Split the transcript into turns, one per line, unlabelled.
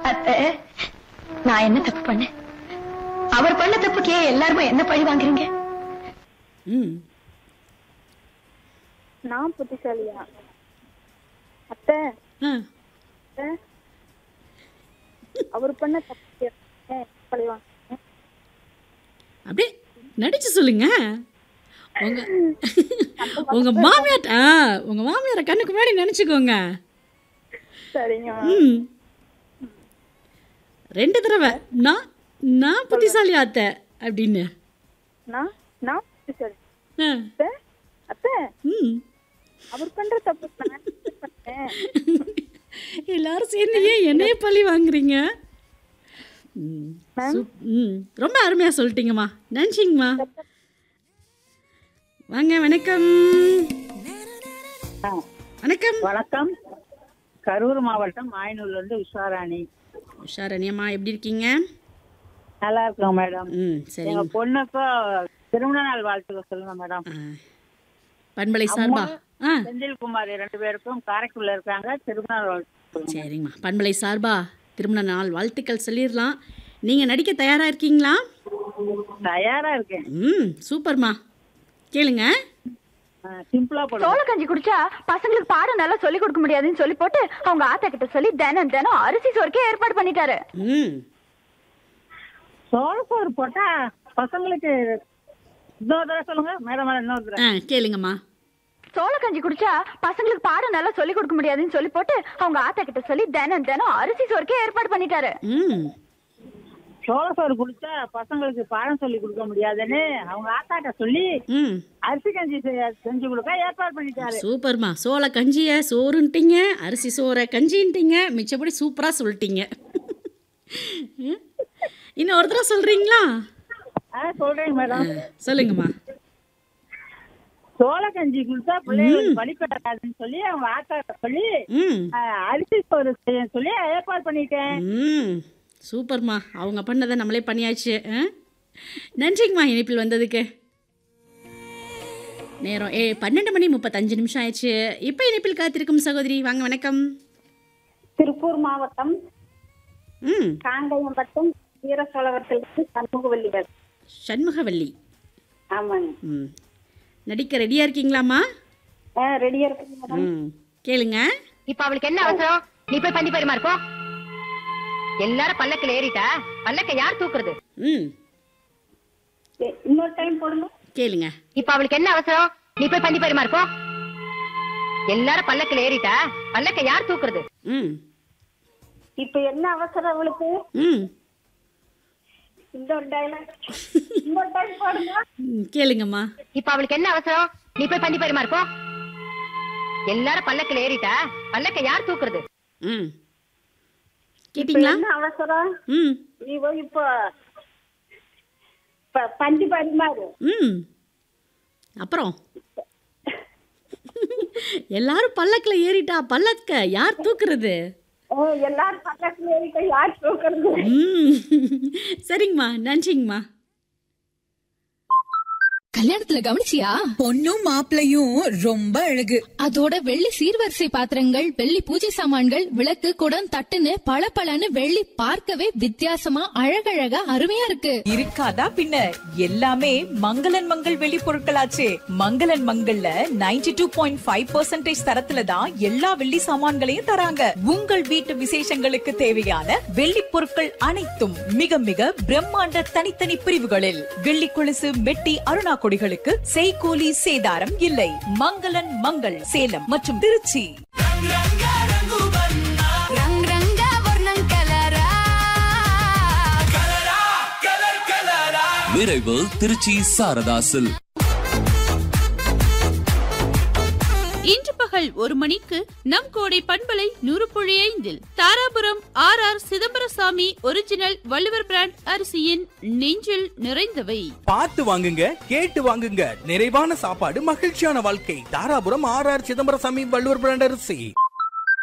அத்தை நான் என்ன தப்பு பண்ணேன் அவர் பண்ண தப்புக்கே எல்லாருமே என்ன பழி வாங்குறீங்க
ம்
நான் புத்திசாலியா அத்தை
ஆ
அத்தை, அவர் பண்ண தப்பு பழிவாங்க
அப்படியே நடிச்சு சொல்லுங்க உங்க உங்க மாமியார் ஆ உங்க மாமியாரை கண்ணுக்கு முன்னாடி நினைச்சுக்கோங்க
சரிங்க
ம் ரெண்டு தடவை நான் நான் புத்திசாலி அத்தை அப்படின்னு
நான் நான் புத்திசாலி
ஆ,
அத்தை அத்தை
ம்
அவர் பண்ற தப்பு நான் பண்ணேன்
எல்லாரும் சேர்ந்து ஏன் என்னைய பழி வாங்குறீங்க ம், சூப்- ம் ரொம்ப அருமையா சொல்லிட்டீங்கம்மா நன்றிங்கம்மா வாங்க வணக்கம் வணக்கம்
வணக்கம் கரூர் மாவட்டம் மாயனூர்ல இருந்து உஷாராணி
உஷாரணியம்மா எப்படி இருக்கீங்க
நல்லா இருக்கோம் மேடம்
ம்
எங்க
சரிங்க
பொண்ணுக்கும் திருமண நாள் வாழ்த்துக்கள் சொல்லுங்க மேடம்
ஆ. பண்பலை சார்பா ஆ
செந்தில்குமார் ரெண்டு பேருக்கும் காரைக்குடில இருக்காங்க திருமண நாள் வாழ்த்து சொல்லுங்க
சரிங்கம்மா பண்பலை சார்பா திருமண நாள் வாழ்த்துக்கள் சொல்லிடலாம் நீங்கள் நடிக்க தயாராக இருக்கீங்களா
தயாரா இருக்கேன்
ம் சூப்பர்மா கேளுங்க
சிம்பிளா போடுங்க
சோள கஞ்சி குடிச்சா பசங்களுக்கு பாடம் நல்லா சொல்லி கொடுக்க முடியாதுன்னு சொல்லி போட்டு அவங்க ஆத்தா கிட்ட சொல்லி தினம் தினம் அரிசி சோறுக்கே ஏற்பாடு பண்ணிட்டாரு
ம்
சோள சோறு போட்டா பசங்களுக்கு இன்னொரு தடவை சொல்லுங்க மேடம் மேடம் இன்னொரு தடவை
ஆ கேளுங்கம்மா
சோள கஞ்சி குடிச்சா பசங்களுக்கு பாடம் நல்லா சொல்லி கொடுக்க முடியாதுன்னு சொல்லி போட்டு அவங்க ஆத்தா கிட்ட சொல்லி தினம் தினம் அரிசி சோறுக்கே ஏற்பாடு பண்ணிட்டாரு
ம்
சோள சோறு குடிச்சா பசங்களுக்கு பாடம் சொல்லி கொடுக்க முடியாதுன்னு அவங்க ஆத்தாட்ட சொல்லி
ம்
அரிசி கஞ்சி செ- செஞ்சு கொடுக்க ஏற்பாடு பண்ணிட்டாரு
சூப்பர்மா சோள கஞ்சியை சோறுன்ட்டீங்க அரிசி சோறை கஞ்சின்ட்டீங்க மிச்சப்படி சூப்பராக சொல்லிட்டீங்க ம். இன்னும் ஒரு தடவை சொல்கிறீங்களா
ஆ சொல்றேங்க மேடம்
சொல்லுங்கம்மா
சோள கஞ்சி குடிச்சா பிள்ளைங்களுக்கு வழிபடாதுன்னு சொல்லி அவங்க ஆத்தாட்ட சொல்லி
ம்
ஆ, அரிசி சோறு செய்ய சொல்லி ஏற்பாடு பண்ணிட்டேன்
ம் சூப்பர்மா அவங்க பண்ணதை நம்மளே பண்ணியாச்சு ஆ? நன்றிங்கம்மா இணைப்பில் வந்ததுக்கு நேரம் ஏ பன்னெண்டு மணி முப்பத்தஞ்சு நிமிஷம் ஆயிடுச்சு இப்போ இணைப்பில் காத்திருக்கும் சகோதரி வாங்க வணக்கம்
திருப்பூர் மாவட்டம்
ம்
காங்கயம்பட்டம் வீரசோழவரத்திலிருந்து சண்முகவல்லி பேசுறேன்.
சண்முகவல்லி
ஆமாங்க
ம் நடிக்க ரெடியாக இருக்கீங்களாம்மா
ஆ ரெடியா இருக்குங்க மேடம்
ம் கேளுங்க
இப்ப அவளுக்கு என்ன அவசரம் நீ போய் பண்ணி பரிமா இருக்கோ எல்லாரும் பல்லக்கில் ஏறிட்டா பல்லக்க யார் தூக்குறது
ம்
ஏ, இன்னொரு டைம் போடுங்க
கேளுங்க
இப்ப அவளுக்கு என்ன அவசரம் நீ போய் பண்ணி பரிமா இருக்கோ எல்லாரும் பல்லக்கில் ஏறிட்டா பல்லக்க யார் தூக்குறது
ம்
இப்ப என்ன அவசரம் அவளுக்கு
ம்
இந்த ஒரு டைலாக் இன்னொரு டைம் போடுங்க
ம், கேளுங்கம்மா
இப்ப அவளுக்கு என்ன அவசரம் நீ போய் பண்ணி பரிமா இருக்கோ எல்லாரும் பல்லக்கில் ஏறிட்டா பல்லக்க யார் தூக்குறது
ம்
இப்ப
கேட்டிங்களா
என்ன அவசரம்
ம்
நீ போய் இப்போ ப- பஞ்சு பரிமாறு
ம் அப்புறம் எல்லாரும் பல்லக்கில் ஏறிட்டா பல்லக்க யார் தூக்குறது
ஓ எல்லாரும் பக்கத்துல ஏறிட்ட யார் தூக்குறது
ம் சரிங்கம்மா நன்றிங்கம்மா
கல்யாணத்துல கவனிச்சியா
பொண்ணும் மாப்பிளையும் ரொம்ப அழகு
அதோட வெள்ளி சீர்வரிசை பாத்திரங்கள் வெள்ளி பூஜை சாமான்கள் விளக்கு குடம் தட்டுன்னு பளபளன்னு வெள்ளி பார்க்கவே வித்தியாசமா அழகழகா அருமையா இருக்கு
இருக்காதா பின்ன எல்லாமே மங்களன் மங்கள் வெளி பொருட்களாச்சே மங்களன் மங்கள்ல 92.5% டூ பாயிண்ட் ஃபைவ் தரத்துல தான் எல்லா வெள்ளி சாமான்களையும் தராங்க உங்கள் வீட்டு விசேஷங்களுக்கு தேவையான வெள்ளி பொருட்கள் அனைத்தும் மிக மிக பிரம்மாண்ட தனித்தனி பிரிவுகளில் வெள்ளி கொலுசு மெட்டி அருணா கொடிகளுக்கு செய்கூலி சேதாரம் இல்லை மங்களன் மங்கள் சேலம் மற்றும் திருச்சி
రంగ్ రంగ వర్ణం కలరా
விரைவு திருச்சி சாரதாசில்
இன்று பகல் ஒரு மணிக்கு நம் கோடை பண்பலை நூறு புள்ளி ஐந்தில் Dharapuram R R Chidambarasamy original Valluvar brand அரிசியின் நெஞ்சில் நிறைந்தவை
பார்த்து வாங்குங்க கேட்டு வாங்குங்க நிறைவான சாப்பாடு மகிழ்ச்சியான வாழ்க்கை Dharapuram R R Chidambarasamy Valluvar brand அரிசி